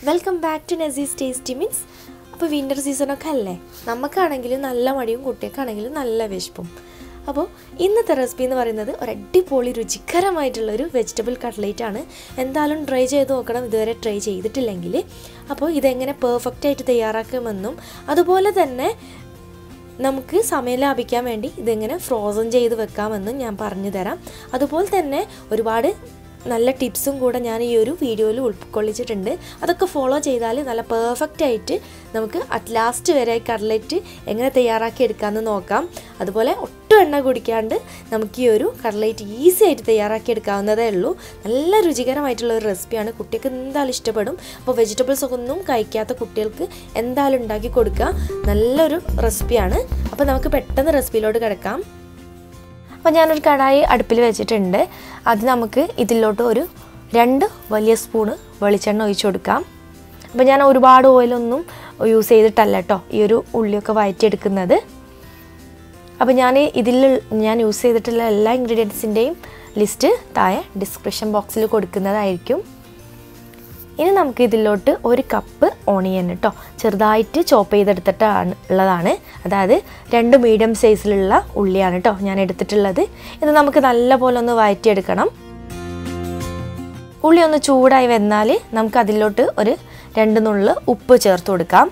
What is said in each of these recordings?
welcome back to Nazees tasty means അപ്പോൾ winter സീസണൊക്കെ അല്ലേ നമുക്കാണെങ്കിലും നല്ല മടിയും കുട്ടികൾക്കാണെങ്കിലും നല്ല വിശപ്പും അപ്പോൾ ഇന്നത്തെ റെസിപ്പി എന്ന് പറയുന്നത് ഒരു അടിപൊളി രുചികരമായിട്ടുള്ളൊരു വെജിറ്റബിൾ കട്ട്ലേറ്റ് ആണ് എന്തായാലും ട്രൈ ചെയ്ത് നോക്കണം ഇതുവരെ ട്രൈ ചെയ്തിട്ടില്ലെങ്കിൽ അപ്പോൾ ഇതെങ്ങനെ പെർഫെക്റ്റ് ആയിട്ട് തയ്യാറാക്കുമെന്നും അതുപോലെ തന്നെ നമുക്ക് സമയം ലാഭിക്കാൻ വേണ്ടി ഇതെങ്ങനെ ഫ്രോസൺ ചെയ്ത് വെക്കാമെന്നും ഞാൻ പറഞ്ഞു തരാം അതുപോലെ തന്നെ ഒരുപാട് നല്ല ടിപ്സും കൂടെ ഞാൻ ഈ ഒരു വീഡിയോയിൽ ഉൾക്കൊള്ളിച്ചിട്ടുണ്ട് അതൊക്കെ ഫോളോ ചെയ്താൽ നല്ല പെർഫെക്റ്റ് ആയിട്ട് നമുക്ക് അറ്റ് ലാസ്റ്റ് വരെ കട്ട്ലറ്റ് എങ്ങനെ തയ്യാറാക്കി എടുക്കാമെന്ന് നോക്കാം അതുപോലെ ഒട്ടും എണ്ണ കുടിക്കാണ്ട് നമുക്ക് ഈ ഒരു കട്ട്ലറ്റ് ഈസി ആയിട്ട് തയ്യാറാക്കി എടുക്കാവുന്നതേ ഉള്ളൂ നല്ല രുചികരമായിട്ടുള്ള ഒരു റെസിപ്പിയാണ് കുട്ടികൾക്ക് എന്തായാലും ഇഷ്ടപ്പെടും അപ്പോൾ വെജിറ്റബിൾസ് ഒക്കെ ഒന്നും കഴിക്കാത്ത കുട്ടികൾക്ക് എന്തായാലും ഉണ്ടാക്കി കൊടുക്കുക നല്ലൊരു റെസിപ്പിയാണ് അപ്പോൾ നമുക്ക് പെട്ടെന്ന് റെസിപ്പിയിലോട്ട് കിടക്കാം അപ്പോൾ ഞാനൊരു കടായി അടുപ്പിൽ വെച്ചിട്ടുണ്ട് അത് നമുക്ക് ഇതിലോട്ട് ഒരു രണ്ട് വലിയ സ്പൂണ് വെളിച്ചെണ്ണ ഒഴിച്ചു കൊടുക്കാം അപ്പോൾ ഞാൻ ഒരുപാട് ഓയിലൊന്നും യൂസ് ചെയ്തിട്ടല്ല കേട്ടോ ഈ ഒരു ഉള്ളിയൊക്കെ വഴറ്റിയെടുക്കുന്നത് അപ്പോൾ ഞാൻ ഇതിൽ ഞാൻ യൂസ് ചെയ്തിട്ടുള്ള എല്ലാ ഇൻഗ്രീഡിയൻസിൻ്റെയും ലിസ്റ്റ് താഴെ ഡിസ്ക്രിപ്ഷൻ ബോക്സിൽ കൊടുക്കുന്നതായിരിക്കും ഇനി നമുക്ക് ഇതിലോട്ട് ഒരു കപ്പ് ഓണിയൻ കേട്ടോ ചെറുതായിട്ട് ചോപ്പ് ചെയ്തെടുത്തിട്ടാണ് ഉള്ളതാണ് അതായത് രണ്ട് മീഡിയം സൈസിലുള്ള ഉള്ളിയാണ് കേട്ടോ ഞാൻ എടുത്തിട്ടുള്ളത് ഇത് നമുക്ക് നല്ല പോലെ ഒന്ന് വഴറ്റിയെടുക്കണം ഉള്ളി ഒന്ന് ചൂടായി വന്നാൽ നമുക്ക് അതിലോട്ട് ഒരു രണ്ട് നുള്ള് ഉപ്പ് ചേർത്ത് കൊടുക്കാം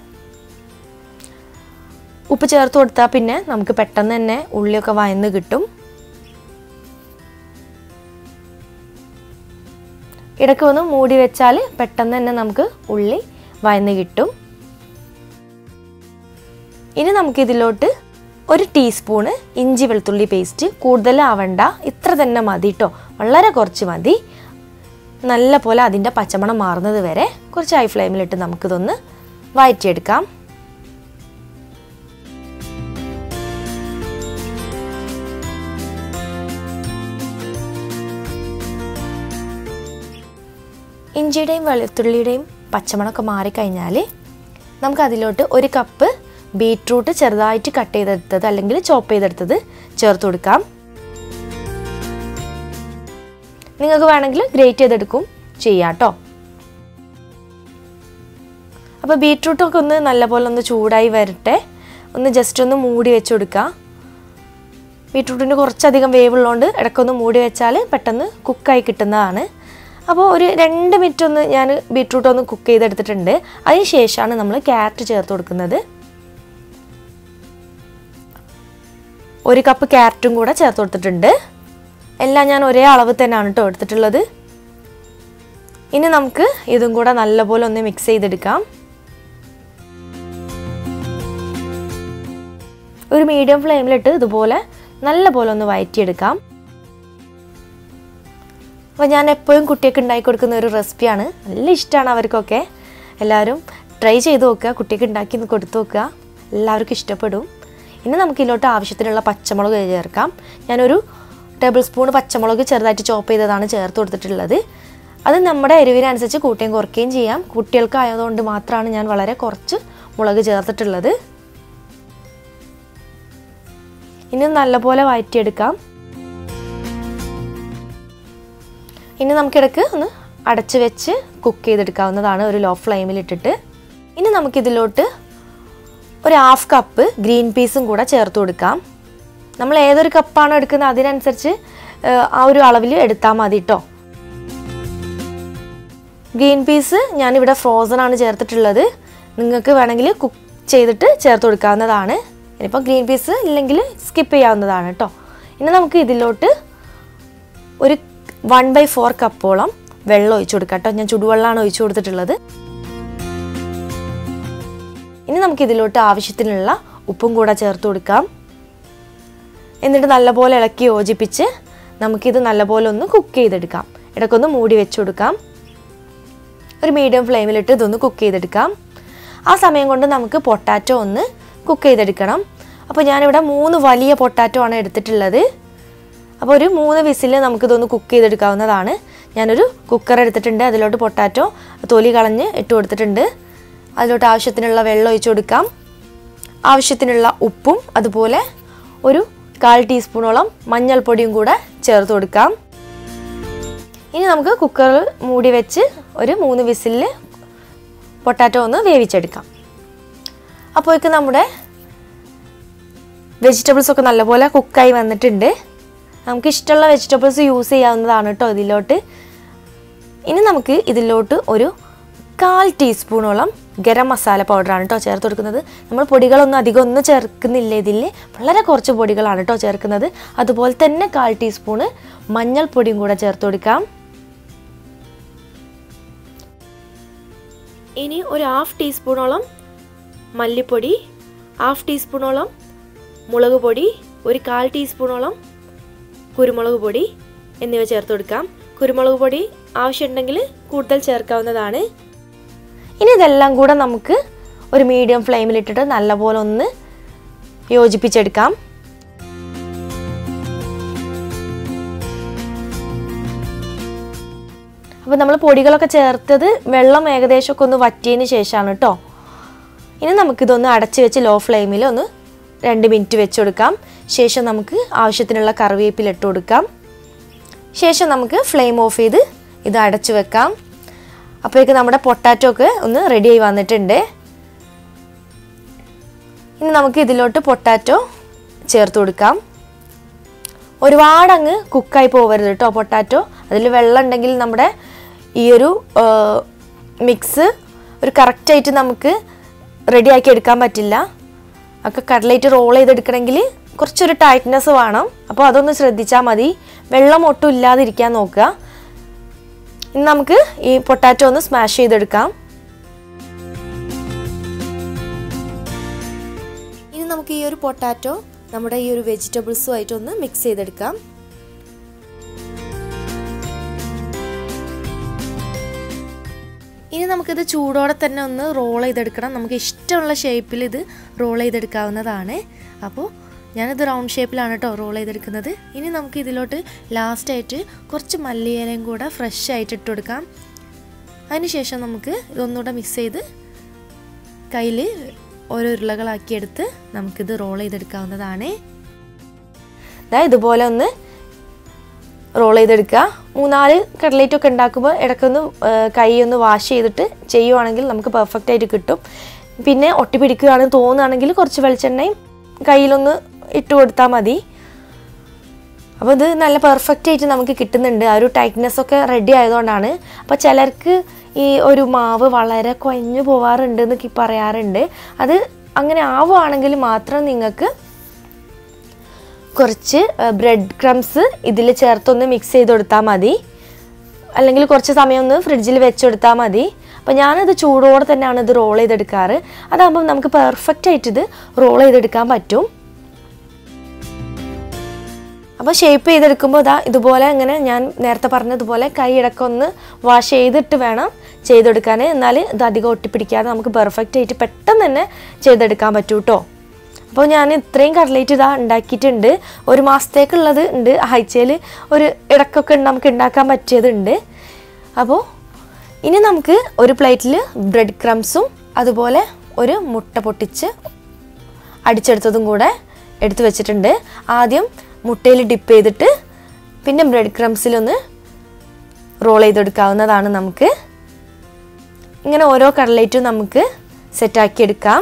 ഉപ്പ് ചേർത്ത് കൊടുത്താൽ പിന്നെ നമുക്ക് പെട്ടെന്ന് തന്നെ ഉള്ളിയൊക്കെ വയന്ന് കിട്ടും ഇടയ്ക്ക് ഒന്ന് മൂടി വെച്ചാൽ പെട്ടെന്ന് തന്നെ നമുക്ക് ഉള്ളി വയന്ന് കിട്ടും ഇനി നമുക്ക് ഇതിലോട്ട് ഒരു ടീസ്പൂണ് ഇഞ്ചി വെളുത്തുള്ളി പേസ്റ്റ് കൂടുതലാവണ്ട ഇത്ര തന്നെ മതി കേട്ടോ വളരെ കുറച്ച് മതി നല്ല പോലെ അതിൻ്റെ പച്ചമണം മാറുന്നത് വരെ കുറച്ച് ഹൈ ഫ്ലെയിമിലിട്ട് നമുക്കിതൊന്ന് വഴറ്റിയെടുക്കാം ഇഞ്ചിയുടെയും വെളുത്തുള്ളിയുടെയും പച്ചമണമൊക്കെ മാറിക്കഴിഞ്ഞാൽ നമുക്ക് അതിലോട്ട് ഒരു കപ്പ് ബീട്രൂട്ട് ചെറുതായിട്ട് കട്ട് ചെയ്തെടുത്തത് അല്ലെങ്കിൽ ചോപ്പ് ചെയ്തെടുത്തത് ചേർത്ത് കൊടുക്കാം നിങ്ങൾക്ക് വേണമെങ്കിൽ ഗ്രേറ്റ് ചെയ്തെടുക്കും ചെയ്യാം കേട്ടോ അപ്പോൾ ബീട്രൂട്ടൊക്കെ ഒന്ന് നല്ലപോലെ ഒന്ന് ചൂടായി വരട്ടെ ഒന്ന് ജസ്റ്റ് ഒന്ന് മൂടി വെച്ച് കൊടുക്കാം ബീട്രൂട്ടിന് കുറച്ചധികം വേവുള്ളതുകൊണ്ട് ഇടയ്ക്കൊന്ന് മൂടി വെച്ചാൽ പെട്ടെന്ന് കുക്കായി കിട്ടുന്നതാണ് അപ്പോൾ ഒരു രണ്ട് മിനിറ്റ് ഒന്ന് ഞാൻ ബീട്രൂട്ട് ഒന്ന് കുക്ക് ചെയ്തെടുത്തിട്ടുണ്ട് അതിന് ശേഷമാണ് നമ്മൾ ക്യാരറ്റ് ചേർത്ത് കൊടുക്കുന്നത് ഒരു കപ്പ് ക്യാരറ്റും കൂടെ ചേർത്ത് കൊടുത്തിട്ടുണ്ട് എല്ലാം ഞാൻ ഒരേ അളവ് തന്നെയാണ് കേട്ടോ എടുത്തിട്ടുള്ളത് ഇനി നമുക്ക് ഇതും കൂടെ നല്ലപോലെ ഒന്ന് മിക്സ് ചെയ്തെടുക്കാം ഒരു മീഡിയം ഫ്ലെയിമിലിട്ട് ഇതുപോലെ നല്ല പോലെ ഒന്ന് വയറ്റിയെടുക്കാം അപ്പോൾ ഞാൻ എപ്പോഴും കുട്ടിയൊക്കെ ഉണ്ടാക്കി കൊടുക്കുന്ന ഒരു റെസിപ്പിയാണ് നല്ല ഇഷ്ടമാണ് അവർക്കൊക്കെ എല്ലാവരും ട്രൈ ചെയ്ത് നോക്കുക കുട്ടിയൊക്കെ ഉണ്ടാക്കി ഒന്ന് കൊടുത്തു നോക്കുക എല്ലാവർക്കും ഇഷ്ടപ്പെടും ഇനി നമുക്ക് ഇതിലോട്ട് ആവശ്യത്തിനുള്ള പച്ചമുളക് ചേർക്കാം ഞാനൊരു ടേബിൾ സ്പൂൺ പച്ചമുളക് ചെറുതായിട്ട് ചോപ്പ് ചെയ്തതാണ് ചേർത്ത് കൊടുത്തിട്ടുള്ളത് അത് നമ്മുടെ എരിവിനനുസരിച്ച് കൂട്ടുകയും കുറയ്ക്കുകയും ചെയ്യാം കുട്ടികൾക്ക് ആയതുകൊണ്ട് മാത്രമാണ് ഞാൻ വളരെ കുറച്ച് മുളക് ചേർത്തിട്ടുള്ളത് ഇനി നല്ലപോലെ വഴറ്റിയെടുക്കാം ഇനി നമുക്കിടക്ക് ഒന്ന് അടച്ച് വെച്ച് കുക്ക് ചെയ്തെടുക്കാവുന്നതാണ് ഒരു ലോ ഫ്ലെയിമിൽ ഇട്ടിട്ട് ഇനി നമുക്കിതിലോട്ട് ഒരു ഹാഫ് കപ്പ് ഗ്രീൻ പീസും കൂടെ ചേർത്ത് കൊടുക്കാം നമ്മൾ ഏതൊരു കപ്പാണോ എടുക്കുന്നത് അതിനനുസരിച്ച് ആ ഒരു അളവിൽ എടുത്താൽ മതി കേട്ടോ ഗ്രീൻ പീസ് ഞാനിവിടെ ഫ്രോസൺ ആണ് ചേർത്തിട്ടുള്ളത് നിങ്ങൾക്ക് വേണമെങ്കിൽ കുക്ക് ചെയ്തിട്ട് ചേർത്ത് കൊടുക്കാവുന്നതാണ് ഇനിയിപ്പോൾ ഗ്രീൻ പീസ് ഇല്ലെങ്കിൽ സ്കിപ്പ് ചെയ്യാവുന്നതാണ് കേട്ടോ ഇനി നമുക്ക് ഇതിലോട്ട് ഒരു വൺ ബൈ ഫോർ കപ്പോളം വെള്ളം ഒഴിച്ചു കൊടുക്കാം കേട്ടോ ഞാൻ ചുടുവെള്ളമാണ് ഒഴിച്ചു കൊടുത്തിട്ടുള്ളത് ഇനി നമുക്ക് ഇതിലോട്ട് ആവശ്യത്തിനുള്ള ഉപ്പും കൂടെ ചേർത്ത് കൊടുക്കാം എന്നിട്ട് നല്ലപോലെ ഇളക്കി യോജിപ്പിച്ച് നമുക്കിത് നല്ലപോലെ ഒന്ന് കുക്ക് ചെയ്തെടുക്കാം ഇടയ്ക്കൊന്ന് മൂടി വെച്ച് കൊടുക്കാം ഒരു മീഡിയം ഫ്ലെയിമിലിട്ട് ഇതൊന്ന് കുക്ക് ചെയ്തെടുക്കാം ആ സമയം കൊണ്ട് നമുക്ക് പൊട്ടാറ്റോ ഒന്ന് കുക്ക് ചെയ്തെടുക്കണം അപ്പോൾ ഞാനിവിടെ മൂന്ന് വലിയ പൊട്ടാറ്റോ ആണ് എടുത്തിട്ടുള്ളത് അപ്പോൾ ഒരു മൂന്ന് വിസിൽ നമുക്കിതൊന്ന് കുക്ക് ചെയ്തെടുക്കാവുന്നതാണ് ഞാനൊരു കുക്കർ എടുത്തിട്ടുണ്ട് അതിലോട്ട് പൊട്ടാറ്റോ തൊലി കളഞ്ഞ് ഇട്ട് കൊടുത്തിട്ടുണ്ട് അതിലോട്ട് ആവശ്യത്തിനുള്ള വെള്ളം ഒഴിച്ചു കൊടുക്കാം ആവശ്യത്തിനുള്ള ഉപ്പും അതുപോലെ ഒരു കാൽ ടീസ്പൂണോളം മഞ്ഞൾപ്പൊടിയും കൂടെ ചേർത്ത് കൊടുക്കാം ഇനി നമുക്ക് കുക്കറിൽ മൂടി വെച്ച് ഒരു മൂന്ന് വിസിലിൽ പൊട്ടാറ്റോ ഒന്ന് വേവിച്ചെടുക്കാം അപ്പോഴേക്ക് നമ്മുടെ വെജിറ്റബിൾസ് ഒക്കെ നല്ലപോലെ കുക്കായി വന്നിട്ടുണ്ട് നമുക്ക് ഇഷ്ടമുള്ള വെജിറ്റബിൾസ് യൂസ് ചെയ്യാവുന്നതാണ് കേട്ടോ ഇതിലോട്ട് ഇനി നമുക്ക് ഇതിലോട്ട് ഒരു കാൽ ടീസ്പൂണോളം ഗരം മസാല പൗഡറാണ് കേട്ടോ ചേർത്ത് കൊടുക്കുന്നത് നമ്മൾ പൊടികളൊന്നും അധികം ഒന്നും ചേർക്കുന്നില്ല ഇതിൽ വളരെ കുറച്ച് പൊടികളാണ് കേട്ടോ ചേർക്കുന്നത് അതുപോലെ തന്നെ കാൽ ടീസ്പൂണ് മഞ്ഞൾപ്പൊടിയും കൂടെ ചേർത്ത് കൊടുക്കാം ഇനി ഒരു ഹാഫ് ടീസ്പൂണോളം മല്ലിപ്പൊടി ഹാഫ് ടീസ്പൂണോളം മുളക് പൊടി ഒരു കാൽ ടീസ്പൂണോളം കുരുമുളക് പൊടി എന്നിവ ചേർത്ത് കൊടുക്കാം കുരുമുളക് പൊടി ആവശ്യമുണ്ടെങ്കിൽ കൂടുതൽ ചേർക്കാവുന്നതാണ് ഇനി ഇതെല്ലാം കൂടെ നമുക്ക് ഒരു മീഡിയം ഫ്ലെയിമിലിട്ടിട്ട് നല്ലപോലെ ഒന്ന് യോജിപ്പിച്ചെടുക്കാം അപ്പോൾ നമ്മൾ പൊടികളൊക്കെ ചേർത്തത് വെള്ളം ഏകദേശമൊക്കെ ഒന്ന് വറ്റിയതിന് ശേഷമാണ് കേട്ടോ ഇനി നമുക്കിതൊന്ന് അടച്ച് വെച്ച് ലോ ഫ്ലെയിമിൽ ഒന്ന് രണ്ട് മിനിറ്റ് വെച്ച് കൊടുക്കാം ശേഷം നമുക്ക് ആവശ്യത്തിനുള്ള കറിവേപ്പില ഇട്ട് കൊടുക്കാം ശേഷം നമുക്ക് ഫ്ലെയിം ഓഫ് ചെയ്ത് ഇത് അടച്ചു വെക്കാം അപ്പോഴേക്ക് നമ്മുടെ പൊട്ടാറ്റോ ഒക്കെ ഒന്ന് റെഡി ആയി വന്നിട്ടുണ്ട് ഇനി നമുക്ക് ഇതിലോട്ട് പൊട്ടാറ്റോ ചേർത്ത് കൊടുക്കാം ഒരുപാട് അങ്ങ് കുക്കായി പോകരുത് കേട്ടോ പൊട്ടാറ്റോ അതിൽ വെള്ളം ഉണ്ടെങ്കിൽ നമ്മുടെ ഈ ഒരു മിക്സ് ഒരു കറക്റ്റായിട്ട് നമുക്ക് റെഡിയാക്കി എടുക്കാൻ പറ്റില്ല ഒക്കെ കട്ലേറ്റ് റോൾ ചെയ്തെടുക്കണമെങ്കിൽ കുറച്ചൊരു ടൈറ്റ്നെസ് വേണം അപ്പോൾ അതൊന്ന് ശ്രദ്ധിച്ചാൽ മതി വെള്ളം ഒട്ടും ഇല്ലാതിരിക്കാൻ നോക്കുക ഇനി നമുക്ക് ഈ പൊട്ടാറ്റോ ഒന്ന് സ്മാഷ് ചെയ്തെടുക്കാം ഇനി നമുക്ക് ഈ ഒരു പൊട്ടാറ്റോ നമ്മുടെ ഈ ഒരു വെജിറ്റബിൾസുമായിട്ട് ഒന്ന് മിക്സ് ചെയ്തെടുക്കാം ഇനി നമുക്കിത് ചൂടോടെ തന്നെ ഒന്ന് റോൾ ചെയ്തെടുക്കണം നമുക്ക് ഇഷ്ടമുള്ള ഷേപ്പിൽ ഇത് റോൾ ചെയ്തെടുക്കാവുന്നതാണ് അപ്പോൾ ഞാനിത് റൗണ്ട് ഷേപ്പിലാണ് കേട്ടോ റോൾ ചെയ്തെടുക്കുന്നത് ഇനി നമുക്ക് ഇതിലോട്ട് ലാസ്റ്റായിട്ട് കുറച്ച് മല്ലിയിലയും കൂടെ ഫ്രഷ് ആയിട്ട് ഇട്ട് കൊടുക്കാം അതിനുശേഷം നമുക്ക് ഇതൊന്നുകൂടെ മിക്സ് ചെയ്ത് കയ്യിൽ ഓരോ ഉരുളകളാക്കിയെടുത്ത് നമുക്കിത് റോൾ ചെയ്തെടുക്കാവുന്നതാണ് ദാ ഇതുപോലെ ഒന്ന് റോൾ ചെയ്തെടുക്കുക മൂന്നാല് കട്ലേറ്റ് ഒക്കെ ഉണ്ടാക്കുമ്പോൾ ഇടയ്ക്കൊന്ന് കൈ ഒന്ന് വാഷ് ചെയ്തിട്ട് ചെയ്യുവാണെങ്കിൽ നമുക്ക് പെർഫെക്റ്റ് ആയിട്ട് കിട്ടും പിന്നെ ഒട്ടിപ്പിടിക്കുകയാണെന്ന് തോന്നുകയാണെങ്കിൽ കുറച്ച് വെളിച്ചെണ്ണയും കയ്യിലൊന്ന് ഇട്ട് കൊടുത്താൽ മതി അപ്പോൾ ഇത് നല്ല പെർഫെക്റ്റ് ആയിട്ട് നമുക്ക് കിട്ടുന്നുണ്ട് ആ ഒരു ടൈറ്റ്നെസ് ഒക്കെ റെഡി ആയതുകൊണ്ടാണ് അപ്പോൾ ചിലർക്ക് ഈ ഒരു മാവ് വളരെ കുഴഞ്ഞു പോവാറുണ്ട് എന്നൊക്കെ പറയാറുണ്ട് അത് അങ്ങനെ ആവുകയാണെങ്കിൽ മാത്രം നിങ്ങൾക്ക് കുറച്ച് ബ്രെഡ് ക്രംസ് ഇതിൽ ചേർത്തൊന്ന് മിക്സ് ചെയ്ത് കൊടുത്താൽ മതി അല്ലെങ്കിൽ കുറച്ച് സമയം ഒന്ന് ഫ്രിഡ്ജിൽ വെച്ചെടുത്താൽ മതി അപ്പോൾ ഞാനത് ചൂടോടെ തന്നെയാണ് ഇത് റോൾ ചെയ്തെടുക്കാറ് അതാകുമ്പോൾ നമുക്ക് പെർഫെക്റ്റ് ആയിട്ട് ഇത് റോൾ ചെയ്തെടുക്കാൻ പറ്റും അപ്പോൾ ഷേപ്പ് ചെയ്തെടുക്കുമ്പോൾ ഇതാ ഇതുപോലെ ഇങ്ങനെ ഞാൻ നേരത്തെ പറഞ്ഞതുപോലെ കൈ ഇടക്കൊന്ന് വാഷ് ചെയ്തിട്ട് വേണം ചെയ്തെടുക്കാൻ എന്നാൽ ഇത് അധികം ഒട്ടിപ്പിടിക്കാതെ നമുക്ക് പെർഫെക്റ്റ് ആയിട്ട് പെട്ടെന്ന് തന്നെ ചെയ്തെടുക്കാൻ പറ്റൂ കേട്ടോ അപ്പോൾ ഞാൻ ഇത്രയും കട്ലേറ്റ് ഇതാ ഉണ്ടാക്കിയിട്ടുണ്ട് ഒരു മാസത്തേക്കുള്ളത് ഉണ്ട് ആഴ്ചയിൽ ഒരു ഇടക്കൊക്കെ നമുക്ക് ഉണ്ടാക്കാൻ പറ്റിയതുണ്ട് അപ്പോൾ ഇനി നമുക്ക് ഒരു പ്ലേറ്റിൽ ബ്രെഡ് ക്രംസും അതുപോലെ ഒരു മുട്ട പൊട്ടിച്ച് അടിച്ചെടുത്തതും കൂടെ എടുത്തു വെച്ചിട്ടുണ്ട് ആദ്യം മുട്ടയിൽ ഡിപ്പ് ചെയ്തിട്ട് പിന്നെ ബ്രെഡ് ക്രംസിലൊന്ന് റോൾ ചെയ്തെടുക്കാവുന്നതാണ് നമുക്ക് ഇങ്ങനെ ഓരോ കട്ലേറ്റും നമുക്ക് സെറ്റാക്കി എടുക്കാം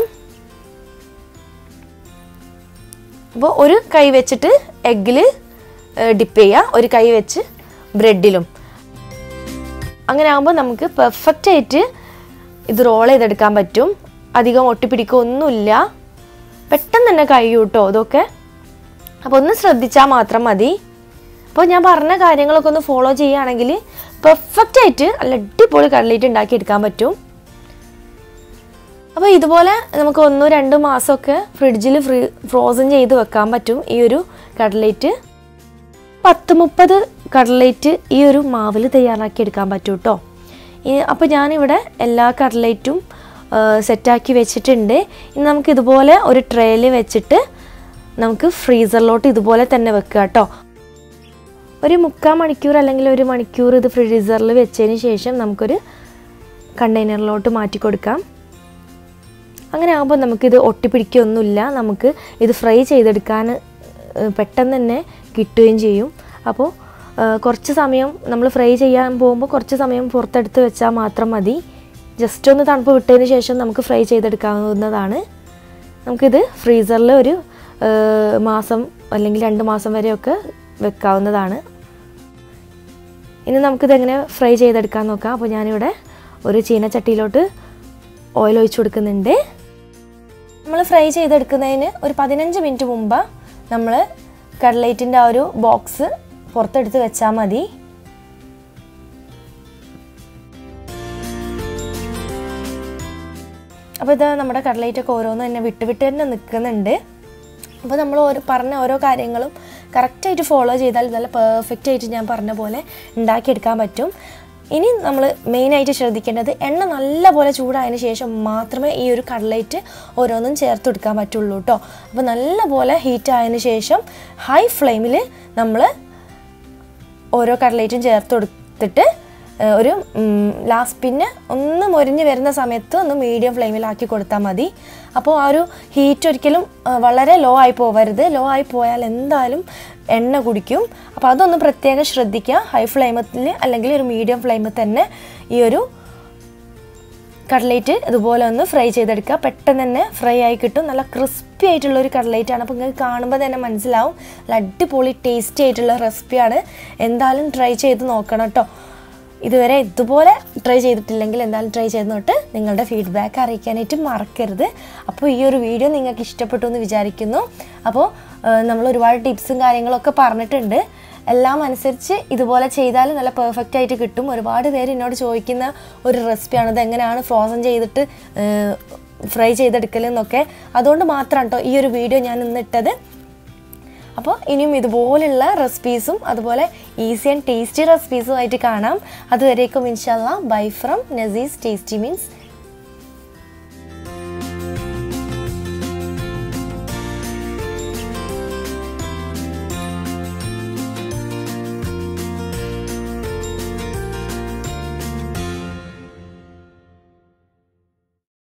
അപ്പോൾ ഒരു കൈ വെച്ചിട്ട് എഗ്ഗിൽ ഡിപ്പ് ചെയ്യുക ഒരു കൈ വെച്ച് ബ്രെഡിലും അങ്ങനെ ആകുമ്പോൾ നമുക്ക് പെർഫെക്റ്റ് ആയിട്ട് ഇത് റോൾ ചെയ്തെടുക്കാൻ പറ്റും അധികം ഒട്ടിപ്പിടിക്കൊന്നുമില്ല പെട്ടെന്ന് തന്നെ കഴിയും കേട്ടോ ഇതൊക്കെ അപ്പോൾ ഒന്ന് ശ്രദ്ധിച്ചാൽ മാത്രം മതി അപ്പോൾ ഞാൻ പറഞ്ഞ കാര്യങ്ങളൊക്കെ ഒന്ന് ഫോളോ ചെയ്യുകയാണെങ്കിൽ പെർഫെക്റ്റ് ആയിട്ട് നല്ല അടിപൊളി കട്ലേറ്റ് ഉണ്ടാക്കിയെടുക്കാൻ പറ്റും അപ്പോൾ ഇതുപോലെ നമുക്ക് ഒന്നോ രണ്ടോ മാസമൊക്കെ ഫ്രിഡ്ജിൽ ഫ്രീ ഫ്രോസൺ ചെയ്ത് വെക്കാൻ പറ്റും ഈ ഒരു കട്ലേറ്റ് പത്ത് മുപ്പത് കട്ലേറ്റ് ഈ ഒരു മാവിൽ തയ്യാറാക്കി എടുക്കാൻ പറ്റും കേട്ടോ അപ്പോൾ ഞാനിവിടെ എല്ലാ കട്ലേറ്റും സെറ്റാക്കി വെച്ചിട്ടുണ്ട് ഇനി നമുക്ക് ഇതുപോലെ ഒരു ട്രേയിൽ വെച്ചിട്ട് നമുക്ക് ഫ്രീസറിലോട്ട് ഇതുപോലെ തന്നെ വെക്കുക കേട്ടോ ഒരു മുക്കാൽ മണിക്കൂർ അല്ലെങ്കിൽ ഒരു മണിക്കൂർ ഇത് ഫ്രീസറിൽ വെച്ചതിന് ശേഷം നമുക്കൊരു കണ്ടെയ്നറിലോട്ട് മാറ്റി കൊടുക്കാം അങ്ങനെ ആകുമ്പോൾ നമുക്കിത് ഒട്ടിപ്പിടിക്കുകയൊന്നുമില്ല നമുക്ക് ഇത് ഫ്രൈ ചെയ്തെടുക്കാൻ പെട്ടെന്ന് തന്നെ കിട്ടുകയും ചെയ്യും അപ്പോൾ കുറച്ച് സമയം നമ്മൾ ഫ്രൈ ചെയ്യാൻ പോകുമ്പോൾ കുറച്ച് സമയം പുറത്തെടുത്ത് വെച്ചാൽ മാത്രം മതി ജസ്റ്റ് ഒന്ന് തണുപ്പ് വിട്ടതിന് ശേഷം നമുക്ക് ഫ്രൈ ചെയ്തെടുക്കാവുന്നതാണ് നമുക്കിത് ഫ്രീസറിൽ ഒരു ഏഹ്, മാസം അല്ലെങ്കിൽ രണ്ട് മാസം വരെയൊക്കെ വെക്കാവുന്നതാണ് ഇനി നമുക്കിത് എങ്ങനെ ഫ്രൈ ചെയ്തെടുക്കാൻ നോക്കാം അപ്പോൾ ഞാനിവിടെ ഒരു ചീനച്ചട്ടിയിലോട്ട് ഓയിൽ ഒഴിച്ചു കൊടുക്കുന്നുണ്ട് നമ്മൾ ഫ്രൈ ചെയ്തെടുക്കുന്നതിന് ഒരു പതിനഞ്ച് മിനിറ്റ് മുമ്പ് നമ്മൾ കട്ലേറ്റിൻ്റെ ആ ഒരു ബോക്സ് പുറത്തെടുത്ത് വെച്ചാൽ മതി അപ്പോൾ ഇത് നമ്മുടെ കട്ലേറ്റൊക്കെ ഓരോന്ന് തന്നെ വിട്ട് വിട്ട് തന്നെ നിൽക്കുന്നുണ്ട് അപ്പോൾ നമ്മൾ ഓരോ പറഞ്ഞ ഓരോ കാര്യങ്ങളും കറക്റ്റായിട്ട് ഫോളോ ചെയ്താൽ നല്ല പെർഫെക്റ്റ് ആയിട്ട് ഞാൻ പറഞ്ഞ പോലെ ഉണ്ടാക്കിയെടുക്കാൻ പറ്റും ഇനി നമ്മൾ മെയിനായിട്ട് ശ്രദ്ധിക്കേണ്ടത് എണ്ണ നല്ലപോലെ ചൂടായതിന് ശേഷം മാത്രമേ ഈ ഒരു കട്ലേറ്റ് ഓരോന്നും ചേർത്ത് കൊടുക്കാൻ പറ്റുള്ളൂ കേട്ടോ അപ്പോൾ നല്ലപോലെ ഹീറ്റ് ആയതിന് ശേഷം ഹൈ ഫ്ലെയിമിൽ നമ്മൾ ഓരോ കട്ലേറ്റും ചേർത്ത് കൊടുത്തിട്ട് ഏഹ്, ഒരു ലാസ്റ്റ് പിന്നെ ഒന്ന് മൊരിഞ്ഞ് വരുന്ന സമയത്ത് ഒന്ന് മീഡിയം ഫ്ലെയിമിലാക്കി കൊടുത്താൽ മതി അപ്പോൾ ആ ഒരു ഹീറ്റ് ഒരിക്കലും ഏഹ്, വളരെ ലോ ആയി പോവരുത് ലോ ആയി പോയാൽ എന്തായാലും എണ്ണ കുടിക്കും അപ്പോൾ അതൊന്ന് പ്രത്യേകം ശ്രദ്ധിക്കുക ഹൈ ഫ്ലെയിമിൽ അല്ലെങ്കിൽ ഒരു മീഡിയം ഫ്ലെയിമിൽ തന്നെ ഈ ഒരു കട്ലേറ്റ് ഇതുപോലെ ഒന്ന് ഫ്രൈ ചെയ്തെടുക്കുക പെട്ടെന്ന് തന്നെ ഫ്രൈ ആയി കിട്ടും നല്ല ക്രിസ്പി ആയിട്ടുള്ള ഒരു കട്ലേറ്റ് ആണ് അപ്പോൾ നിങ്ങൾക്ക് കാണുമ്പോൾ തന്നെ മനസ്സിലാവും നല്ല അടിപൊളി ടേസ്റ്റി ആയിട്ടുള്ള റെസിപ്പിയാണ് എന്തായാലും ട്രൈ ചെയ്ത് നോക്കണം കേട്ടോ ഇതുവരെ ഇതുപോലെ ട്രൈ ചെയ്തിട്ടില്ലെങ്കിൽ എന്തായാലും ട്രൈ ചെയ്ത് നോട്ട് നിങ്ങളുടെ ഫീഡ്ബാക്ക് അറിയിക്കാനായിട്ട് മറക്കരുത് അപ്പോൾ ഈ ഒരു വീഡിയോ നിങ്ങൾക്ക് ഇഷ്ടപ്പെട്ടു എന്ന് വിചാരിക്കുന്നു അപ്പോൾ നമ്മൾ ഒരുപാട് ടിപ്സും കാര്യങ്ങളൊക്കെ പറഞ്ഞിട്ടുണ്ട് എല്ലാം അനുസരിച്ച് ഇതുപോലെ ചെയ്താൽ നല്ല പെർഫെക്റ്റ് ആയിട്ട് കിട്ടും ഒരുപാട് പേര് എന്നോട് ചോദിക്കുന്ന ഒരു റെസിപ്പിയാണ് ഇത് എങ്ങനെയാണ് ഫ്രോസൺ ചെയ്തിട്ട് ഫ്രൈ ചെയ്തെടുക്കലെന്നൊക്കെ അതുകൊണ്ട് മാത്രമാണ് കേട്ടോ ഈ ഒരു വീഡിയോ ഞാൻ ഇന്ന് ഇട്ടത് അപ്പോൾ ഇനിയും ഇതുപോലുള്ള റെസിപ്പീസും അതുപോലെ ഈസി ആൻഡ് ടേസ്റ്റി റെസിപ്പീസും ആയിട്ട് കാണാം അതുവരേക്കും ഇൻഷാല്ല bye from Nazees tasty means